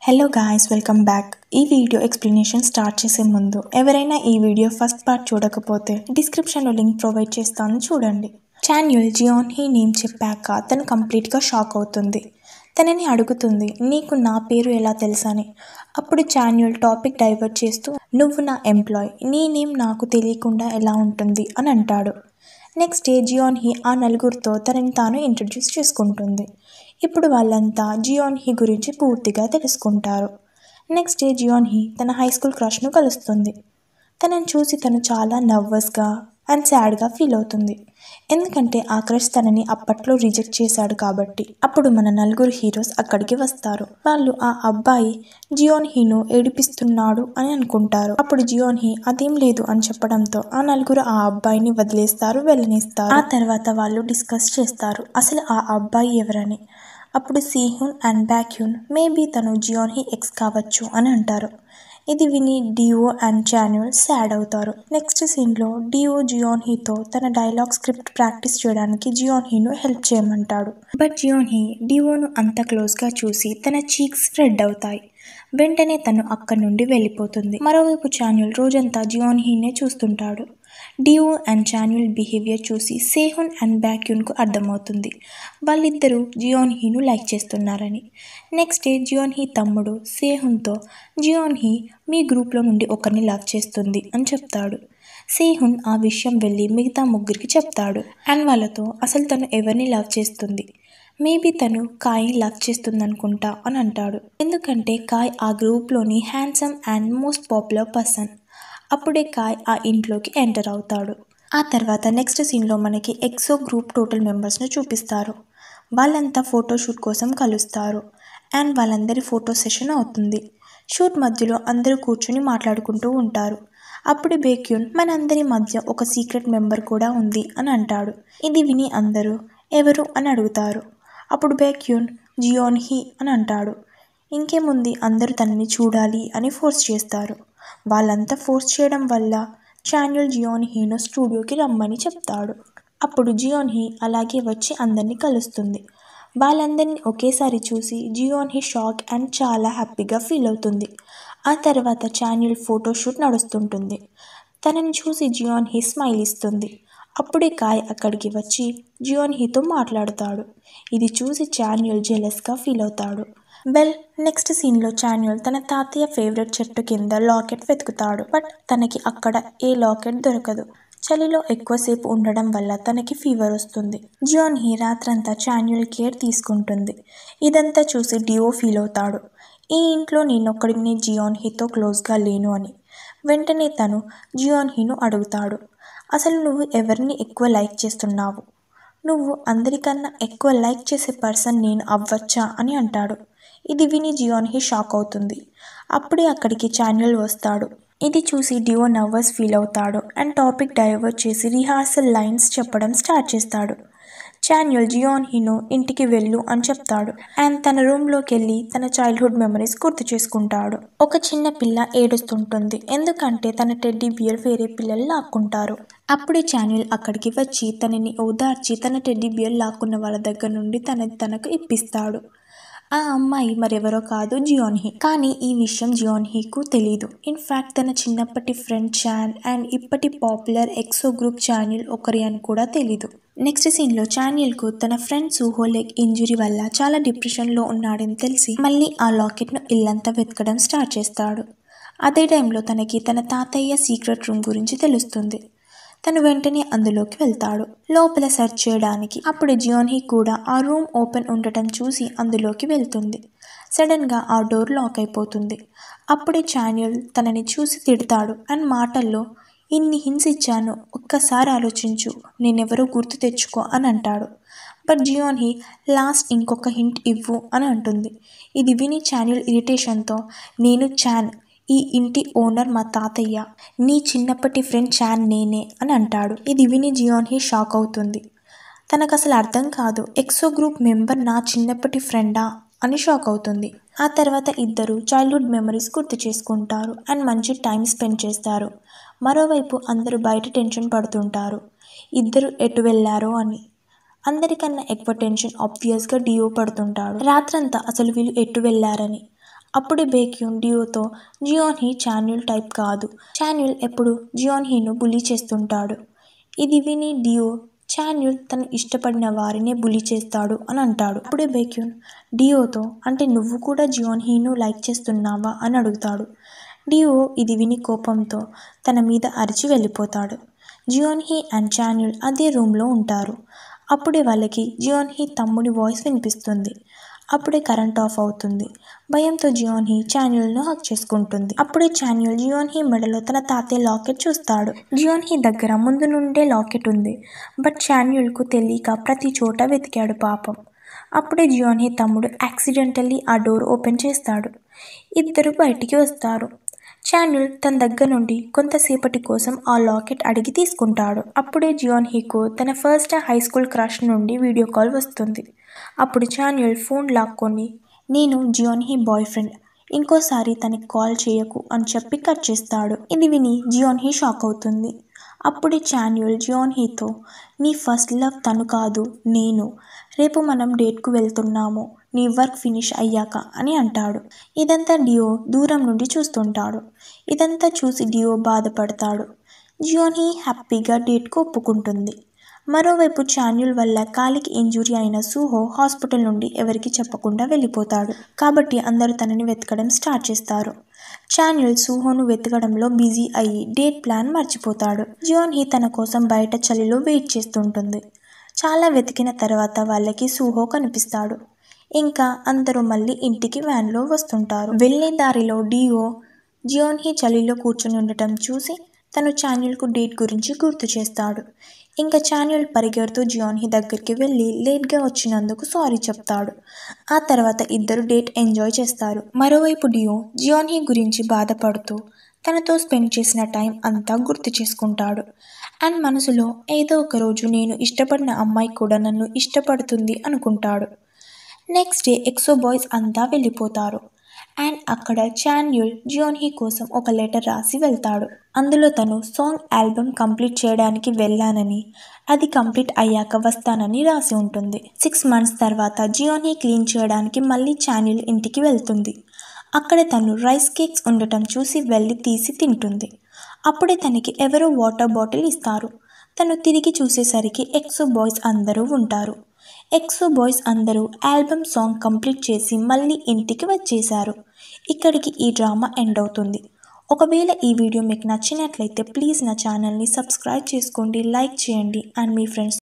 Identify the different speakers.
Speaker 1: hello guys welcome back ఈ video explanation start చేసే ముందు ఎవరైనా ఈ వీడియో ఫస్ట్ పార్ట్ చూడకపోతే డిస్క్రిప్షన్లో లింక్ ప్రొవైడ్ చేస్తాను చూడండి చాన్యుల్ జియోన్ హీ నేమ్ చెప్పాక తను కంప్లీట్గా షాక్ అవుతుంది తనని అడుగుతుంది నీకు నా పేరు ఎలా తెలుసని అప్పుడు చాన్యుల్ టాపిక్ డైవర్ట్ చేస్తూ నువ్వు నా ఎంప్లాయ్ నీ నేమ్ నాకు తెలియకుండా ఎలా ఉంటుంది అని అంటాడు నెక్స్ట్ డే జియోన్ హీ ఆ నలుగురితో తనని తాను ఇంట్రడ్యూస్ చేసుకుంటుంది ఇప్పుడు వాళ్ళంతా జియోన్ హీ గురించి పూర్తిగా తెలుసుకుంటారు నెక్స్ట్ డే జియోన్ హీ తన హై స్కూల్ క్రష్ను కలుస్తుంది తనని చూసి తను చాలా నర్వస్గా అండ్ సాడ్గా ఫీల్ అవుతుంది ఎందుకంటే ఆ క్రష్ తనని అప్పట్లో రిజెక్ట్ చేశాడు కాబట్టి అప్పుడు మన నలుగురు హీరోస్ అక్కడికి వస్తారు వాళ్ళు ఆ అబ్బాయి జియోన్ హీను ఏడిపిస్తున్నాడు అని అనుకుంటారు అప్పుడు జియోన్ హీ అదేం లేదు అని చెప్పడంతో ఆ నలుగురు ఆ అబ్బాయిని వదిలేస్తారు వెళ్ళనిస్తారు ఆ తర్వాత వాళ్ళు డిస్కస్ చేస్తారు అసలు ఆ అబ్బాయి ఎవరని అప్పుడు సీహున్ అండ్ బ్యాక్యూన్ మేబీ తను జియోన్ హీ ఎక్స్ కావచ్చు అని అంటారు ఇది విని డిఓ అండ్ చాన్యుల్ సాడ్ అవుతారు నెక్స్ట్ సీన్లో డిఓ జియోన్ హీతో తన డైలాగ్ స్క్రిప్ట్ ప్రాక్టీస్ చేయడానికి జియోన్ హీను హెల్ప్ చేయమంటాడు బట్ జియోన్ హీ డిఓను అంత క్లోజ్గా చూసి తన చీక్స్ రెడ్ అవుతాయి వెంటనే తను అక్కడి నుండి వెళ్ళిపోతుంది మరోవైపు చాన్యుల్ రోజంతా జియోన్ హీనే చూస్తుంటాడు డిఓ అండ్ చాన్యుల్ బిహేవియర్ చూసి సేహున్ అండ్ బ్యాక్యూన్కు అర్థమవుతుంది వాళ్ళిద్దరూ జియోన్ హీను లైక్ చేస్తున్నారని నెక్స్ట్ డే జియోన్ హీ తమ్ముడు సేహున్తో జియోన్ హీ మీ గ్రూప్లో నుండి ఒకరిని లవ్ చేస్తుంది అని చెప్తాడు సేహున్ ఆ విషయం వెళ్ళి మిగతా ముగ్గురికి చెప్తాడు అండ్ వాళ్ళతో అసలు తను ఎవరిని లవ్ చేస్తుంది మేబీ తను కాయ్ని లవ్ చేస్తుంది అనుకుంటా అని అంటాడు ఎందుకంటే కాయ్ ఆ గ్రూప్లోని handsome and most popular person అప్పుడే కాయ్ ఆ ఇంట్లోకి ఎంటర్ అవుతాడు ఆ తర్వాత నెక్స్ట్ సీన్లో మనకి ఎక్సో గ్రూప్ టోటల్ మెంబర్స్ను చూపిస్తారు వాళ్ళంతా ఫోటోషూట్ కోసం కలుస్తారు అండ్ వాళ్ళందరి ఫోటో సెషన్ అవుతుంది షూట్ మధ్యలో అందరూ కూర్చుని మాట్లాడుకుంటూ ఉంటారు అప్పుడు బేక్యూన్ మనందరి మధ్య ఒక సీక్రెట్ మెంబర్ కూడా ఉంది అని అంటాడు ఇది విని అందరూ ఎవరు అని అడుగుతారు అప్పుడు బేక్యూన్ జియోన్ హీ అని అంటాడు ఇంకేముంది అందరూ తనని చూడాలి అని ఫోర్స్ చేస్తారు వాళ్ళంతా ఫోర్స్ చేయడం వల్ల చాన్యుల్ జియోన్ హీను స్టూడియోకి రమ్మని చెప్తాడు అప్పుడు జియోన్ హీ అలాగే వచ్చి అందరినీ కలుస్తుంది వాళ్ళందరినీ ఒకేసారి చూసి జియోన్ హీ షాక్ అండ్ చాలా హ్యాపీగా ఫీల్ అవుతుంది ఆ తర్వాత చాన్యుల్ ఫోటోషూట్ నడుస్తుంటుంది తనని చూసి జియోన్ హీ స్మైల్ ఇస్తుంది అప్పుడే కాయ్ అక్కడికి వచ్చి జియోన్ హీతో మాట్లాడుతాడు ఇది చూసి చాన్యుల్ జెలస్గా ఫీల్ అవుతాడు వెల్ నెక్స్ట్ సీన్లో చాన్యుల్ తన తాతయ్య ఫేవరెట్ చెట్టు కింద లాకెట్ వెతుకుతాడు బట్ తనకి అక్కడ ఏ లాకెట్ దొరకదు చలిలో ఎక్కువసేపు ఉండడం వల్ల తనకి ఫీవర్ వస్తుంది జియోన్ హీ రాత్రంతా చాన్యుల్ కేర్ తీసుకుంటుంది ఇదంతా చూసి డియో ఫీల్ అవుతాడు ఈ ఇంట్లో నేనొక్కడిని జియోన్ హీతో క్లోజ్గా లేను అని వెంటనే తను జియోన్ హీను అడుగుతాడు అసలు నువ్వు ఎవరిని ఎక్కువ లైక్ చేస్తున్నావు నువ్వు అందరికన్నా ఎక్కువ లైక్ చేసే పర్సన్ నేను అవ్వచ్చా అని అంటాడు ఇది విని జియోన్ హీ షాక్ అవుతుంది అప్పుడే అక్కడికి చాన్యుల్ వస్తాడు ఇది చూసి డియో నర్వస్ ఫీల్ అవుతాడు అండ్ టాపిక్ డైవర్ట్ చేసి రిహార్సల్ లైన్స్ చెప్పడం స్టార్ట్ చేస్తాడు చాన్యుల్ జియోన్ హీను ఇంటికి వెళ్ళు అని చెప్తాడు అండ్ తన రూమ్లోకి వెళ్ళి తన చైల్డ్హుడ్ మెమరీస్ గుర్తు చేసుకుంటాడు ఒక చిన్న పిల్ల ఏడుస్తుంటుంది ఎందుకంటే తన టెడ్డీ బియర్ వేరే పిల్లలు లాక్కుంటారు అప్పుడే చాన్యుల్ అక్కడికి వచ్చి తనని ఓదార్చి తన టెడ్డీ బియర్ లాక్కున్న వాళ్ళ దగ్గర నుండి తనది తనకు ఇప్పిస్తాడు ఆ అమ్మాయి మరెవరో కాదు జియోన్హీ కానీ ఈ విషయం జియోన్హీకు తెలీదు ఇన్ఫ్యాక్ట్ తన చిన్నప్పటి ఫ్రెండ్ చాన్ అండ్ ఇప్పటి పాపులర్ ఎక్సో గ్రూప్ ఛానల్ ఒకరి అని కూడా తెలీదు నెక్స్ట్ సీన్లో ఛానల్కు తన ఫ్రెండ్ సూహో లెగ్ ఇంజురీ వల్ల చాలా డిప్రెషన్లో ఉన్నాడని తెలిసి మళ్ళీ ఆ లాకెట్ను ఇల్లంతా వెతకడం స్టార్ట్ చేస్తాడు అదే టైంలో తనకి తన తాతయ్య సీక్రెట్ రూమ్ గురించి తెలుస్తుంది తను వెంటనే అందులోకి వెళ్తాడు లోపల సెర్చ్ చేయడానికి అప్పుడు జియోన్హీ కూడా ఆ రూమ్ ఓపెన్ ఉండటం చూసి అందులోకి వెళ్తుంది సడన్గా ఆ డోర్ లాక్ అయిపోతుంది అప్పుడే చాన్యుల్ తనని చూసి తిడతాడు అండ్ మాటల్లో ఇన్ని హింస్ ఇచ్చాను ఒక్కసారి ఆలోచించు నేనెవరో గుర్తు తెచ్చుకో అని అంటాడు బట్ జియోన్హీ లాస్ట్ ఇంకొక హింట్ ఇవ్వు అని అంటుంది ఇది విని చాన్యుల్ ఇరిటేషన్తో నేను చాన్ ఈ ఇంటి ఓనర్ మా తాతయ్య నీ చిన్నప్పటి ఫ్రెండ్ చాన్ నేనే అని అంటాడు ఇది విని జియోన్హీ షాక్ అవుతుంది తనకు అసలు అర్థం కాదు ఎక్సో గ్రూప్ మెంబర్ నా చిన్నప్పటి ఫ్రెండా అని షాక్ అవుతుంది ఆ తర్వాత ఇద్దరు చైల్డ్హుడ్ మెమరీస్ గుర్తు చేసుకుంటారు అండ్ మంచి టైం స్పెండ్ చేస్తారు మరోవైపు అందరూ బయట టెన్షన్ పడుతుంటారు ఇద్దరు ఎటు వెళ్ళారో అని అందరికన్నా ఎక్కువ టెన్షన్ ఆబ్వియస్గా డియో పడుతుంటాడు రాత్రంతా అసలు వీళ్ళు ఎటు వెళ్ళారని అప్పుడే బేక్యూన్ డియోతో జియోన్ హీ చాన్యుల్ టైప్ కాదు చాన్యుల్ ఎప్పుడు జియోన్ హీను బులీ చేస్తుంటాడు ఇది విని డియో చాన్యుల్ తను ఇష్టపడిన వారినే బులీ చేస్తాడు అని అంటాడు అప్పుడే బేక్యూన్ డియోతో అంటే నువ్వు కూడా జియోన్ హీను లైక్ చేస్తున్నావా అని అడుగుతాడు డియో ఇది విని కోపంతో తన మీద అరిచి వెళ్ళిపోతాడు జియోన్ హీ అండ్ చాన్యుల్ అదే రూమ్లో ఉంటారు అప్పుడే వాళ్ళకి జియోన్ హీ తమ్ముడి వాయిస్ వినిపిస్తుంది అప్పుడే కరెంట్ ఆఫ్ అవుతుంది భయంతో జియోన్ హీ చాన్యుల్ను హక్ చేసుకుంటుంది అప్పుడే చాన్యుల్ జియోన్ హీ మెడలో తన తాతయ్య లాకెట్ చూస్తాడు జియోన్ హీ దగ్గర ముందు నుండే లాకెట్ ఉంది బట్ చాన్యుల్కు తెలియక ప్రతి చోట వెతికాడు పాపం అప్పుడే జియోన్ హీ తమ్ముడు యాక్సిడెంటల్లీ ఆ డోర్ ఓపెన్ చేస్తాడు ఇద్దరు బయటికి వస్తారు చాన్యుల్ తన దగ్గర నుండి కొంతసేపటి కోసం ఆ లాకెట్ అడిగి తీసుకుంటాడు అప్పుడే జియోన్ హీకు తన ఫస్ట్ హై స్కూల్ క్రష్ నుండి వీడియో కాల్ వస్తుంది అప్పుడు చాన్యుల్ ఫోన్ లాక్కొని నేను జియోన్ హీ బాయ్ ఫ్రెండ్ ఇంకోసారి తనకి కాల్ చేయకు అని చెప్పి కట్ చేస్తాడు ఇది విని జియోన్ హీ షాక్ అవుతుంది అప్పుడే చాన్యుల్ జియోన్ హీతో నీ ఫస్ట్ లవ్ తను కాదు నేను రేపు మనం డేట్కు వెళ్తున్నాము నీ వర్క్ ఫినిష్ అయ్యాక అని అంటాడు ఇదంతా డియో దూరం నుండి చూస్తుంటాడు ఇదంతా చూసి డియో బాధపడతాడు జియోన్ హీ హ్యాపీగా డేట్కు ఒప్పుకుంటుంది మరోవైపు చాన్యుల్ వల్ల కాలికి ఇంజురీ అయిన సూహో హాస్పిటల్ నుండి ఎవరికి చెప్పకుండా వెళ్ళిపోతాడు కాబట్టి అందరూ తనని వెతకడం స్టార్ట్ చేస్తారు చాన్యుల్ సూహోను వెతకడంలో బిజీ అయ్యి డేట్ ప్లాన్ మర్చిపోతాడు జియోన్ హీ తన కోసం బయట చలిలో వెయిట్ చేస్తుంటుంది చాలా వెతికిన తర్వాత వాళ్ళకి సూహో కనిపిస్తాడు ఇంకా అందరూ మళ్ళీ ఇంటికి వ్యాన్లో వస్తుంటారు వెళ్ళే దారిలో డియో జియోన్ హీ చలిలో కూర్చొని ఉండటం చూసి తను చాన్యుల్కు డేట్ గురించి గుర్తు చేస్తాడు ఇంకా చాన్యుల్ పరిగెడుతూ జియోన్ హీ దగ్గరికి వెళ్ళి లేట్గా వచ్చినందుకు సారీ చెప్తాడు ఆ తర్వాత ఇద్దరు డేట్ ఎంజాయ్ చేస్తారు మరోవైపు డియో జియోన్ హీ గురించి బాధపడుతూ తనతో స్పెండ్ చేసిన టైం అంతా గుర్తు చేసుకుంటాడు అండ్ మనసులో ఏదో ఒక రోజు నేను ఇష్టపడిన అమ్మాయి కూడా నన్ను ఇష్టపడుతుంది అనుకుంటాడు నెక్స్ట్ డే ఎక్సో బాయ్స్ అంతా వెళ్ళిపోతారు అండ్ అక్కడ చాన్యుల్ జియోన్హీ కోసం ఒక లెటర్ రాసి వెళ్తాడు అందులో తను సాంగ్ ఆల్బమ్ కంప్లీట్ చేయడానికి వెళ్ళానని అది కంప్లీట్ అయ్యాక వస్తానని రాసి ఉంటుంది సిక్స్ మంత్స్ తర్వాత జియోన్హీ క్లీన్ చేయడానికి మళ్ళీ చాన్యుల్ ఇంటికి వెళ్తుంది అక్కడ తను రైస్ కేక్స్ ఉండటం చూసి వెళ్ళి తీసి తింటుంది అప్పుడే తనకి ఎవరో వాటర్ బాటిల్ ఇస్తారు తను తిరిగి చూసేసరికి ఎక్సో బాయ్స్ అందరూ ఉంటారు ఎక్సో బాయ్స్ అందరూ ఆల్బమ్ సాంగ్ కంప్లీట్ చేసి మళ్ళీ ఇంటికి వచ్చేశారు ఇక్కడికి ఈ డ్రామా ఎండ్ అవుతుంది ఒకవేళ ఈ వీడియో మీకు నచ్చినట్లయితే ప్లీజ్ నా ఛానల్ని సబ్స్క్రైబ్ చేసుకోండి లైక్ చేయండి అండ్ మీ ఫ్రెండ్స్